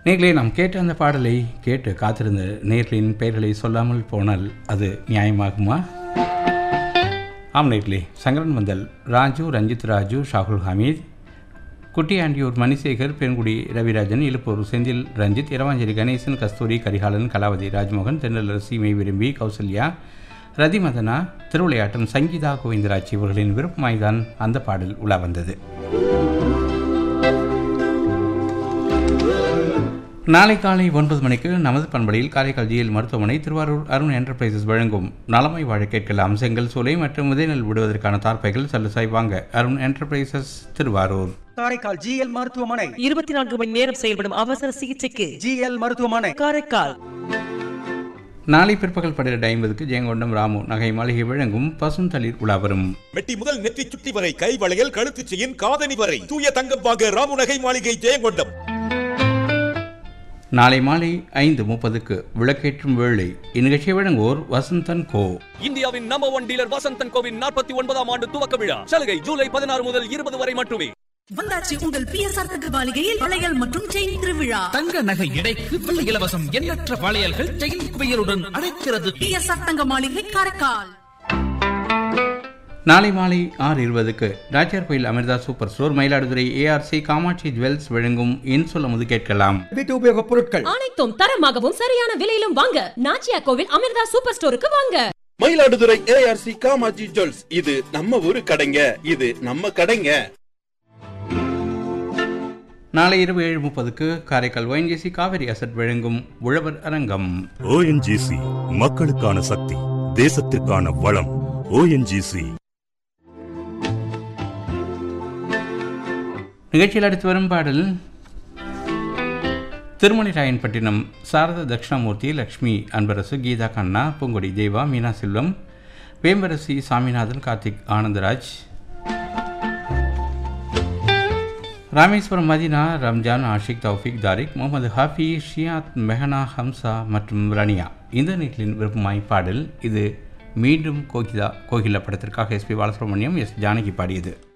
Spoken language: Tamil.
நேர்களே நாம் கேட்ட அந்த பாடலை கேட்டு காத்திருந்த நேர்களின் பெயர்களை சொல்லாமல் போனால் அது நியாயமாகுமா ஆம் நேர்களே சங்கரன் வந்தல் ராஜு ரஞ்சித் ராஜு ஷாகுல் ஹமீத் குட்டியாண்டியூர் மணிசேகர் பெண்குடி ரவிராஜன் இழுப்பூர் செந்தில் ரஞ்சித் இரவாஞ்சேரி கணேசன் கஸ்தூரி கரிகாலன் கலாவதி ராஜ்மோகன் தென்னலரசி மெய் விரும்பி கௌசல்யா ரதிமதனா திருவிளையாட்டம் சங்கீதா கோவிந்தராஜ் இவர்களின் விருப்பமாய்தான் அந்த பாடல் உலா வந்தது நாளை காலை ஒன்பது மணிக்கு நமது பண்பலையில் காரைக்கால் ஜிஎல் மருத்துவமனை திருவாரூர் அருண் என்டர்பிரைசஸ் வழங்கும் நலமை வாழ கேட்கலாம் செங்கல் சூளை மற்றும் விதைநெல் விடுவதற்கான தார்ப்பைகள் சல்லுசாய் வாங்க அருண் என்டர்பிரைசஸ் திருவாரூர் காரைக்கால் ஜிஎல் மருத்துவமனை இருபத்தி நான்கு மணி நேரம் செயல்படும் அவசர சிகிச்சைக்கு ஜிஎல் மருத்துவமனை காரைக்கால் நாளை பிற்பகல் பன்னிரண்டு ஐம்பதுக்கு ஜெயங்கொண்டம் ராமு நகை மாளிகை வழங்கும் பசுந்தளிர் உலா வரும் மெட்டி முதல் நெற்றி சுட்டி வரை கை வளையல் கழுத்து செயின் காதணி வரை தூய தங்கம் வாங்க ராமு நகை மாளிகை ஜெயங்கொண்டம் நாளை மாலை ஐந்து முப்பதுக்கு விளக்கேற்றும் வேளை இந்நிகழ்ச்சியை வழங்குவோர் வசந்தன் கோ இந்தியாவின் நம்பர் ஒன் டீலர் வசந்தன் கோவின் நாற்பத்தி ஒன்பதாம் ஆண்டு துவக்க விழா சலுகை ஜூலை பதினாறு முதல் இருபது வரை மட்டுமே வந்தாச்சு உங்கள் பிஎஸ்ஆர் தங்க மாளிகையில் வளையல் மற்றும் செயின் திருவிழா தங்க நகை எடைக்கு வெள்ளி இலவசம் எண்ணற்ற வளையல்கள் செயின் குவியலுடன் அழைக்கிறது பிஎஸ்ஆர் தங்க மாளிகை காரைக்கால் நாளை மாலை ஆறு இருபதுக்கு Nachiyar Koil Amirtha super store Mayiladuthurai ARC Kamatchi jewels வழங்கும் இன்சொல் அமுது கேட்கலாம் வீட்டு உபயோகப் பொருட்கள் அனைத்தும் தரமாகவும் சரியான விலையிலும் வாங்க நாச்சியா கோவில் அமிர்தா சூப்பர் ஸ்டோருக்கு வாங்க மயிலாடுதுறை ஏஆர்சி காமாஜி ஜுவல்ஸ் இது நம்ம ஊரு கடைங்க இது நம்ம கடைங்க நாளை இரவு ஏழு முப்பதுக்கு காரைக்கால் ஒயின்ஜிசி காவிரி அசட் வழங்கும் உழவர் அரங்கம் ஓஎன்ஜிசி மக்களுக்கான சக்தி தேசத்திற்கான வளம் ஓஎன்ஜிசி நிகழ்ச்சியில் அடுத்து வரும் பாடல் திருமணிராயன்பட்டினம் சாரத தட்சிணாமூர்த்தி லக்ஷ்மி அன்பரசு கீதா கண்ணா பூங்கொடி தேவா மீனா செல்வம் வேம்பரசி சாமிநாதன் கார்த்திக் ஆனந்தராஜ் ராமேஸ்வரம் மதினா ரம்ஜான் ஆஷிக் தௌஃபிக் தாரிக் முகமது ஹாஃபி ஷியாத் மெஹனா ஹம்சா மற்றும் ரனியா இந்த நீட்டிலின் விருப்பமாய் பாடல் இது மீண்டும் கோகிலா கோகிலா படத்திற்காக எஸ்பி பாலசுப்ரமணியம் எஸ் ஜானகி பாடியது